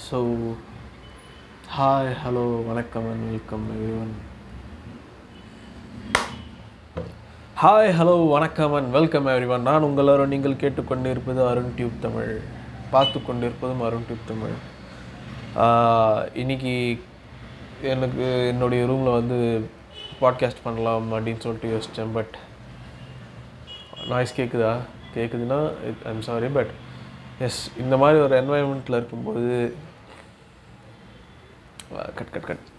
so hi hello வணக்கம் and welcome everyone hi hello வணக்கம் and welcome everyone நான் உங்கள் எல்லாரும் நீங்கள் கேட்டுக்கொண்டிருப்பது அருண் டியூப் தமிழ் பார்த்து கொண்டிருப்பதும் அருண் டியூப் தமிழ் ஆஹ், இன்னைக்கு எனக்கு என்னுடைய ரூமில் வந்து பாட்காஸ்ட் பண்ணலாம் அப்படின்னு சொல்லிட்டு யோசித்தேன் பட் நாய்ஸ் கேட்குதா கேட்குதுன்னா ஐம் சாரி பட் எஸ் இந்த மாதிரி ஒரு என்வாயன்மெண்ட்டில் இருக்கும்போது கட் கட் கட்